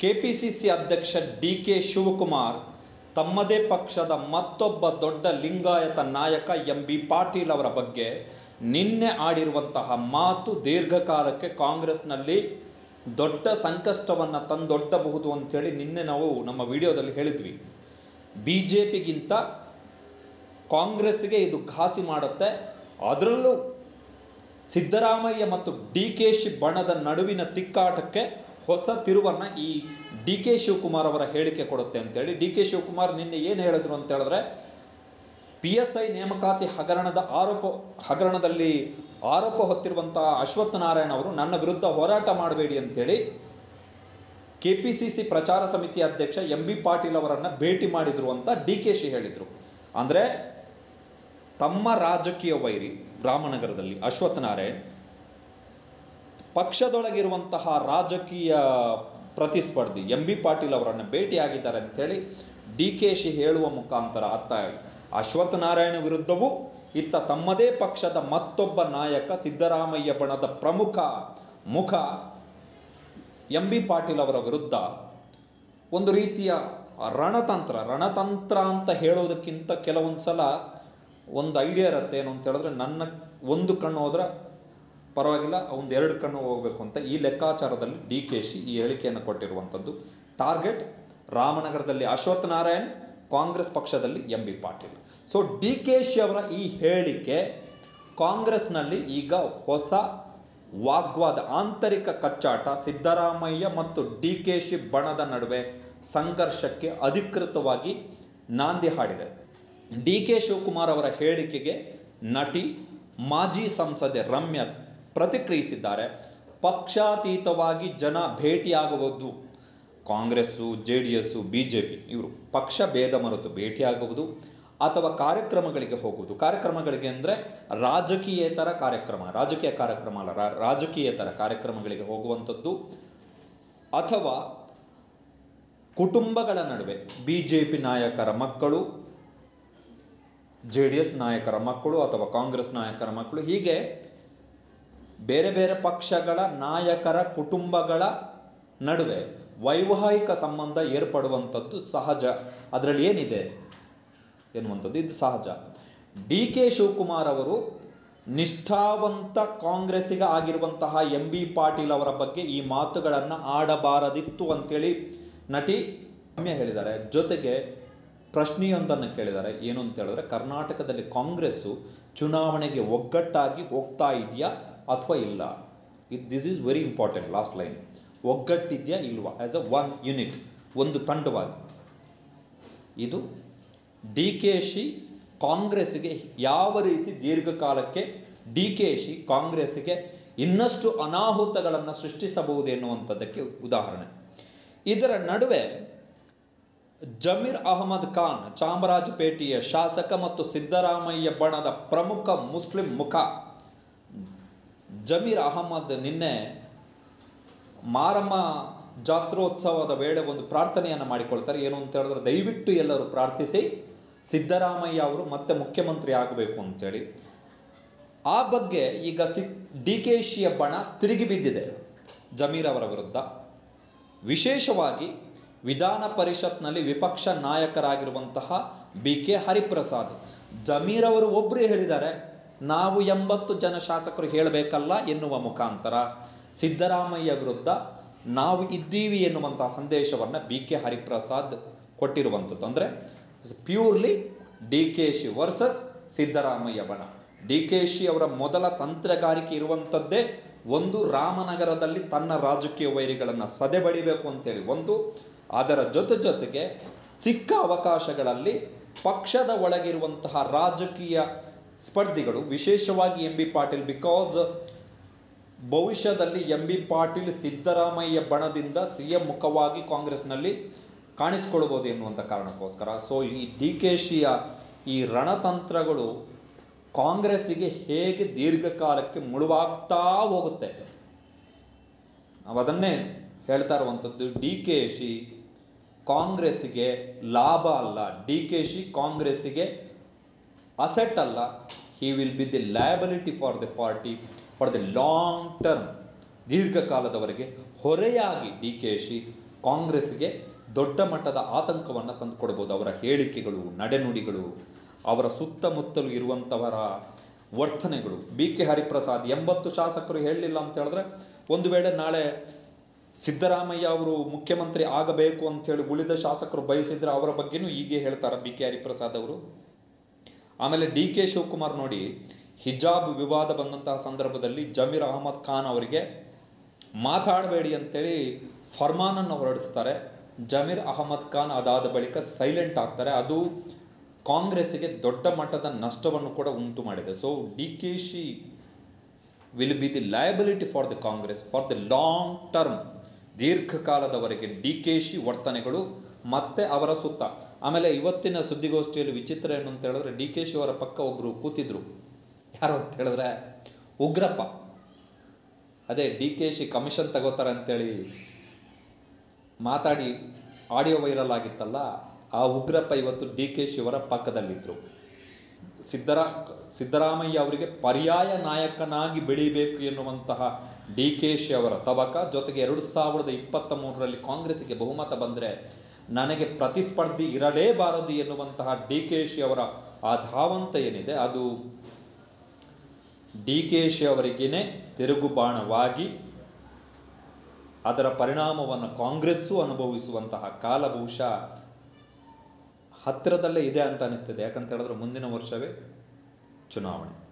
KPCC ಅಧ್ಯಕ್ಷ D K Shivakumar ತಮ್ಮದೇ ಪಕ್ಷದ ಮತ್ತೊಬ್ಬ ದೊಡ್ಡ ಲಿಂಗಾಯತ ನಾಯಕ ಎಂ ಬಿ ಪಾಟೀಲ್ ಅವರ ಬಗ್ಗೆ ನಿನ್ನೆ ಆಡಿರುವಂತಹ ಮಾತು ದೀರ್ಘಕಾಲಕ್ಕೆ ಕಾಂಗ್ರೆಸ್ನಲ್ಲಿ ದೊಡ್ಡ ಸಂಕಷ್ಟವನ್ನು ತಂದೊಡ್ಡಬಹುದು ಅಂತೇಳಿ ನಿನ್ನೆ ನಾವು ನಮ್ಮ ವಿಡಿಯೋದಲ್ಲಿ ಹೇಳಿದ್ವಿ ಬಿ ಜೆ ಪಿಗಿಂತ ಕಾಂಗ್ರೆಸ್ಗೆ ಇದು ಘಾಸಿ ಮಾಡುತ್ತೆ ಅದರಲ್ಲೂ ಸಿದ್ದರಾಮಯ್ಯ ಮತ್ತು ಡಿ ಕೆ ಶಿ ಬಣದ ನಡುವಿನ ತಿಕ್ಕಾಟಕ್ಕೆ ಹೊಸ ತಿರುವನ್ನು ಈ ಡಿ ಕೆ ಶಿವಕುಮಾರ್ ಅವರ ಹೇಳಿಕೆ ಕೊಡುತ್ತೆ ಅಂತೇಳಿ ಡಿ ಕೆ ಶಿವಕುಮಾರ್ ನಿನ್ನೆ ಏನು ಹೇಳಿದ್ರು ಅಂತ ಹೇಳಿದ್ರೆ ಪಿ ಎಸ್ ಐ ನೇಮಕಾತಿ ಹಗರಣದ ಆರೋಪ ಹಗರಣದಲ್ಲಿ ಆರೋಪ ಹೊತ್ತಿರುವಂತಹ ಅಶ್ವತ್ಥ ನಾರಾಯಣ ಅವರು ನನ್ನ ವಿರುದ್ಧ ಹೋರಾಟ ಮಾಡಬೇಡಿ ಅಂತೇಳಿ ಕೆ ಪಿ ಸಿ ಸಿ ಪ್ರಚಾರ ಸಮಿತಿ ಅಧ್ಯಕ್ಷ ಎಂ ಬಿ ಪಾಟೀಲ್ ಅವರನ್ನು ಭೇಟಿ ಮಾಡಿದ್ರು ಅಂತ ಡಿ ಕೆ ಶಿ ಹೇಳಿದರು ಅಂದರೆ ತಮ್ಮ ರಾಜಕೀಯ ವೈರಿ ರಾಮನಗರದಲ್ಲಿ ಅಶ್ವತ್ಥ ನಾರಾಯಣ್ ಪಕ್ಷದೊಳಗಿರುವಂತಹ ರಾಜಕೀಯ ಪ್ರತಿಸ್ಪರ್ಧಿ ಎಂ ಬಿ ಪಾಟೀಲ್ ಅವರನ್ನು ಭೇಟಿಯಾಗಿದ್ದಾರೆ ಅಂತೇಳಿ ಡಿ ಕೆ ಶಿ ಹೇಳುವ ಮುಖಾಂತರ ಅತ್ತ ಅಶ್ವತ್ಥ ನಾರಾಯಣ ವಿರುದ್ಧವೂ ಇತ್ತ ತಮ್ಮದೇ ಪಕ್ಷದ ಮತ್ತೊಬ್ಬ ನಾಯಕ ಸಿದ್ದರಾಮಯ್ಯ ಬಣದ ಪ್ರಮುಖ ಮುಖ ಎಂ ಬಿ ಪಾಟೀಲ್ ಅವರ ವಿರುದ್ಧ ಒಂದು ರೀತಿಯ ರಣತಂತ್ರ ರಣತಂತ್ರ ಅಂತ ಹೇಳೋದಕ್ಕಿಂತ ಕೆಲವೊಂದು ಸಲ ಒಂದು ಐಡಿಯಾ ಇರುತ್ತೆ ಏನು ಅಂತ ಹೇಳಿದ್ರೆ ನನ್ನ ಒಂದು ಕಣ್ಣು ಹೋದ್ರೆ ಪರವಾಗಿಲ್ಲ ಒಂದು ಎರಡು ಕಣ್ಣು ಹೋಗಬೇಕು ಅಂತ ಈ ಲೆಕ್ಕಾಚಾರದಲ್ಲಿ ಡಿ ಕೆ ಶಿ ಈ ಹೇಳಿಕೆಯನ್ನು ಕೊಟ್ಟಿರುವಂಥದ್ದು ಟಾರ್ಗೆಟ್ ರಾಮನಗರದಲ್ಲಿ ಅಶ್ವತ್ಥ ನಾರಾಯಣ್ ಕಾಂಗ್ರೆಸ್ ಪಕ್ಷದಲ್ಲಿ M B Patil so D K ಶಿ ಅವರ ಈ ಹೇಳಿಕೆ ಕಾಂಗ್ರೆಸ್ನಲ್ಲಿ ಈಗ ಹೊಸ ವಾಗ್ವಾದ ಆಂತರಿಕ ಕಚ್ಚಾಟ ಸಿದ್ದರಾಮಯ್ಯ ಮತ್ತು ಡಿ ಕೆ ಶಿ ಬಣದ ನಡುವೆ ಸಂಘರ್ಷಕ್ಕೆ ಅಧಿಕೃತವಾಗಿ ನಾಂದಿ ಹಾಡಿದೆ ಡಿ ಕೆ ಶಿವಕುಮಾರ್ ಅವರ ಹೇಳಿಕೆಗೆ ನಟಿ ಮಾಜಿ ಸಂಸದೆ ರಮ್ಯ ಪ್ರತಿಕ್ರಿಯಿಸಿದ್ದಾರೆ ಪಕ್ಷಾತೀತವಾಗಿ ಜನ ಭೇಟಿಯಾಗುವುದು Congress J D S B J P ಇವರು ಪಕ್ಷ ಭೇದ ಮರೆತು ಭೇಟಿಯಾಗುವುದು ಅಥವಾ ಕಾರ್ಯಕ್ರಮಗಳಿಗೆ ಹೋಗುವುದು ಕಾರ್ಯಕ್ರಮಗಳಿಗೆ ಅಂದರೆ ರಾಜಕೀಯೇತರ ಕಾರ್ಯಕ್ರಮ ರಾಜಕೀಯ ಕಾರ್ಯಕ್ರಮ ಅಲ್ಲ ರಾ- ರಾಜಕೀಯೇತರ ಕಾರ್ಯಕ್ರಮಗಳಿಗೆ ಹೋಗುವಂಥದ್ದು ಅಥವಾ ಕುಟುಂಬಗಳ ನಡುವೆ ಬಿ ಜೆ ಪಿ ನಾಯಕರ ಮಕ್ಕಳು ಜೆ ಡಿ ಎಸ್ ನಾಯಕರ ಮಕ್ಕಳು ಅಥವಾ ಕಾಂಗ್ರೆಸ್ ನಾಯಕರ ಮಕ್ಕಳು ಹೀಗೆ ಬೇರೆ ಬೇರೆ ಪಕ್ಷಗಳ ನಾಯಕರ ಕುಟುಂಬಗಳ ನಡುವೆ ವೈವಾಹಿಕ ಸಂಬಂಧ ಏರ್ಪಡುವಂಥದ್ದು ಸಹಜ ಅದರಲ್ಲಿ ಏನಿದೆ ಎನ್ನುವಂಥದ್ದು ಇದು ಸಹಜ ಡಿ ಕೆ ಶಿವಕುಮಾರ್ ಅವರು ನಿಷ್ಠಾವಂತ ಕಾಂಗ್ರೆಸ್ಸಿಗ ಆಗಿರುವಂತಹ ಎಂ ಬಿ ಪಾಟೀಲ್ ಅವರ ಬಗ್ಗೆ ಈ ಮಾತುಗಳನ್ನು ಆಡಬಾರದಿತ್ತು ಅಂತೇಳಿ ನಟಿ ರಮ್ಯ ಹೇಳಿದ್ದಾರೆ ಜೊತೆಗೆ ಪ್ರಶ್ನೆಯೊಂದನ್ನು ಕೇಳಿದ್ದಾರೆ ಏನು ಅಂತ ಹೇಳಿದ್ರೆ ಕರ್ನಾಟಕದಲ್ಲಿ ಕಾಂಗ್ರೆಸ್ಸು ಚುನಾವಣೆಗೆ ಒಗ್ಗಟ್ಟಾಗಿ ಹೋಗ್ತಾ ಇದೆಯಾ ಅಥವಾ ಇಲ್ಲ ಇದು this is very important last line ಒಗ್ಗಟ್ಟಿದೆಯಾ ಇಲ್ವಾ ಆ್ಯಸ್ ಅ ಒನ್ ಯೂನಿಟ್ ಒಂದು ತಂಡವಾಗಿ ಇದು ಡಿ ಕೆ ಶಿ ಕಾಂಗ್ರೆಸ್ಸಿಗೆ ಯಾವ ರೀತಿ ದೀರ್ಘಕಾಲಕ್ಕೆ ಡಿ ಕೆ ಶಿ ಕಾಂಗ್ರೆಸ್ಸಿಗೆ ಇನ್ನಷ್ಟು ಅನಾಹುತಗಳನ್ನು ಸೃಷ್ಟಿಸಬಹುದು ಎನ್ನುವಂಥದ್ದಕ್ಕೆ ಉದಾಹರಣೆ ಇದರ ನಡುವೆ ಜಮೀರ್ ಅಹಮದ್ ಖಾನ್ ಚಾಮರಾಜಪೇಟೆಯ ಶಾಸಕ ಮತ್ತು ಸಿದ್ದರಾಮಯ್ಯ ಬಣದ ಪ್ರಮುಖ ಮುಸ್ಲಿಂ ಮುಖ ಜಮೀರ್ ಅಹಮದ್ ನಿನ್ನೆ ಮಾರಮ್ಮ ಜಾತ್ರೋತ್ಸವದ ವೇಳೆ ಒಂದು ಪ್ರಾರ್ಥನೆಯನ್ನು ಮಾಡಿಕೊಳ್ತಾರೆ ಏನು ಅಂತ ಹೇಳಿದ್ರೆ ದಯವಿಟ್ಟು ಎಲ್ಲರೂ ಪ್ರಾರ್ಥಿಸಿ ಸಿದ್ದರಾಮಯ್ಯ ಅವರು ಮತ್ತೆ ಮುಖ್ಯಮಂತ್ರಿ ಆಗಬೇಕು ಅಂತೇಳಿ ಆ ಬಗ್ಗೆ ಈಗ ಸಿ ಡಿ ಕೆ ಶಿಯ ಬಣ ತಿರುಗಿ ಬಿದ್ದಿದೆ ಜಮೀರ್ ಅವರ ವಿರುದ್ಧ ವಿಶೇಷವಾಗಿ ವಿಧಾನ ಪರಿಷತ್ನಲ್ಲಿ ವಿಪಕ್ಷ ನಾಯಕರಾಗಿರುವಂತಹ ಬಿ ಕೆ ಹರಿಪ್ರಸಾದ್ ಜಮೀರ್ ಅವರು ಒಬ್ಬರೇ ಹೇಳಿದ್ದಾರೆ ನಾವು ಎಂಬತ್ತು ಜನ ಶಾಸಕರು ಹೇಳಬೇಕಲ್ಲ ಎನ್ನುವ ಮುಖಾಂತರ ಸಿದ್ದರಾಮಯ್ಯ ವಿರುದ್ಧ ನಾವು ಇದ್ದೀವಿ ಎನ್ನುವಂತಹ ಸಂದೇಶವನ್ನು ಬಿ ಕೆ ಹರಿಪ್ರಸಾದ್ ಕೊಟ್ಟಿರುವಂಥದ್ದು ಅಂದರೆ purely D K Shi versus Siddaramaiah ಬಣ ಡಿ ಕೆ ಶಿ ಅವರ ಮೊದಲ ತಂತ್ರಗಾರಿಕೆ ಇರುವಂಥದ್ದೇ ಒಂದು ರಾಮನಗರದಲ್ಲಿ ತನ್ನ ರಾಜಕೀಯ ವೈರಿಗಳನ್ನು ಸದೆಬಡಿಬೇಕು ಅಂತೇಳಿ ಒಂದು ಅದರ ಜೊತೆ ಜೊತೆಗೆ ಸಿಕ್ಕ ಅವಕಾಶಗಳಲ್ಲಿ ಪಕ್ಷದ ಒಳಗಿರುವಂತಹ ರಾಜಕೀಯ ಸ್ಪರ್ಧಿಗಳು ವಿಶೇಷವಾಗಿ ಎಂ ಬಿ ಪಾಟೀಲ್ ಬಿಕಾಸ್ ಭವಿಷ್ಯದಲ್ಲಿ ಎಂ ಬಿ ಪಾಟೀಲ್ ಸಿದ್ದರಾಮಯ್ಯ ಬಣದಿಂದ ಸಿ ಎಂ ಮುಖವಾಗಿ ಕಾಂಗ್ರೆಸ್ನಲ್ಲಿ ಕಾಣಿಸ್ಕೊಳ್ಬೋದು ಎನ್ನುವಂಥ ಕಾರಣಕ್ಕೋಸ್ಕರ ಸೊ ಈ ಡಿ ಕೆ ಶಿಯ ಈ ರಣತಂತ್ರಗಳು ಕಾಂಗ್ರೆಸ್ಸಿಗೆ ಹೇಗೆ ದೀರ್ಘಕಾಲಕ್ಕೆ ಮುಳುವಾಗ್ತಾ ಹೋಗುತ್ತೆ ನಾವು ಅದನ್ನೇ ಹೇಳ್ತಾ ಇರುವಂಥದ್ದು ಡಿ ಕೆ ಶಿ ಕಾಂಗ್ರೆಸ್ಸಿಗೆ ಲಾಭ ಅಲ್ಲ ಡಿ ಕೆ ಶಿ ಕಾಂಗ್ರೆಸ್ಸಿಗೆ ಅಸೆಟ್ ಅಲ್ಲ he will be the liability for the party for the long term ದೀರ್ಘಕಾಲದವರೆಗೆ ಹೊರೆಯಾಗಿ ಡಿ ಕೆ ಶಿ ಕಾಂಗ್ರೆಸ್ಗೆ ದೊಡ್ಡ ಮಟ್ಟದ ಆತಂಕವನ್ನು ತಂದುಕೊಡ್ಬೋದು ಅವರ ಹೇಳಿಕೆಗಳು ನಡೆನುಡಿಗಳು ಅವರ ಸುತ್ತಮುತ್ತಲು ಇರುವಂಥವರ ವರ್ತನೆಗಳು ಬಿ ಕೆ ಹರಿಪ್ರಸಾದ್ ಎಂಬತ್ತು ಶಾಸಕರು ಹೇಳಲಿಲ್ಲ ಅಂತ ಹೇಳಿದ್ರೆ ಒಂದು ವೇಳೆ ನಾಳೆ ಸಿದ್ದರಾಮಯ್ಯ ಅವರು ಮುಖ್ಯಮಂತ್ರಿ ಆಗಬೇಕು ಅಂತೇಳಿ ಉಳಿದ ಶಾಸಕರು ಬಯಸಿದ್ರೆ ಅವರ ಬಗ್ಗೆನೂ ಹೀಗೆ ಹೇಳ್ತಾರೆ ಬಿ ಕೆ ಹರಿಪ್ರಸಾದ್ ಅವರು ಆಮೇಲೆ ಡಿ ಕೆ ಶಿವಕುಮಾರ್ ನೋಡಿ ಹಿಜಾಬ್ ವಿವಾದ ಬಂದಂತಹ ಸಂದರ್ಭದಲ್ಲಿ ಜಮೀರ್ ಅಹಮದ್ ಖಾನ್ ಅವರಿಗೆ ಮಾತಾಡಬೇಡಿ ಅಂತೇಳಿ ಫರ್ಮಾನನ್ನು ಹೊರಡಿಸ್ತಾರೆ ಜಮೀರ್ ಅಹಮದ್ ಖಾನ್ ಅದಾದ ಬಳಿಕ ಸೈಲೆಂಟ್ ಆಗ್ತಾರೆ ಅದು ಕಾಂಗ್ರೆಸ್ಸಿಗೆ ದೊಡ್ಡ ಮಟ್ಟದ ನಷ್ಟವನ್ನು ಕೂಡ ಉಂಟು ಮಾಡಿದೆ so D K Shi will be the liability for the Congress for the long term ದೀರ್ಘಕಾಲದವರೆಗೆ ಡಿ ಕೆ ಶಿ ವರ್ತನೆಗಳು ಮತ್ತೆ ಅವರ ಸುತ್ತ ಆಮೇಲೆ ಇವತ್ತಿನ ಸುದ್ದಿಗೋಷ್ಠಿಯಲ್ಲಿ ವಿಚಿತ್ರ ಏನು ಅಂತ ಹೇಳಿದ್ರೆ ಡಿ ಕೆ ಶಿ ಅವರ ಪಕ್ಕ ಒಬ್ಬರು ಕೂತಿದ್ರು ಯಾರು ಅಂತ ಹೇಳಿದ್ರೆ ಉಗ್ರಪ್ಪ ಅದೇ ಡಿ ಕೆ ಶಿ ಕಮಿಷನ್ ತಗೋತಾರೆ ಅಂತೇಳಿ ಮಾತಾಡಿ ಆಡಿಯೋ ವೈರಲ್ ಆಗಿತ್ತಲ್ಲ ಆ ಉಗ್ರಪ್ಪ ಇವತ್ತು ಡಿ ಕೆ ಶಿವರ ಪಕ್ಕದಲ್ಲಿದ್ದರು ಸಿದ್ದರಾ ಸಿದ್ದರಾಮಯ್ಯ ಅವರಿಗೆ ಪರ್ಯಾಯ ನಾಯಕನಾಗಿ ಬೆಳೀಬೇಕು ಎನ್ನುವಂತಹ ಡಿ ಕೆ ಶಿ ಅವರ ತವಕ ಜೊತೆಗೆ ಎರಡು ಸಾವಿರದ ಇಪ್ಪತ್ತ ಮೂರರಲ್ಲಿ ಕಾಂಗ್ರೆಸ್ಸಿಗೆ ಬಹುಮತ ಬಂದರೆ ನನಗೆ ಪ್ರತಿಸ್ಪರ್ಧಿ ಇರಲೇಬಾರದು ಎನ್ನುವಂತಹ ಡಿ ಕೆ ಶಿ ಅವರ ಆ ಧಾವಂತ ಏನಿದೆ ಅದು ಡಿ ಕೆ ಶಿ ಅವರಿಗೇನೆ ತಿರುಗುಬಾಣವಾಗಿ ಅದರ ಪರಿಣಾಮವನ್ನು ಕಾಂಗ್ರೆಸ್ಸು ಅನುಭವಿಸುವಂತಹ ಕಾಲ ಬಹುಶಃ ಹತ್ತಿರದಲ್ಲೇ ಇದೆ ಅಂತ ಅನಿಸ್ತಿದೆ ಯಾಕಂತ ಹೇಳಿದ್ರೆ ಮುಂದಿನ ವರ್ಷವೇ ಚುನಾವಣೆ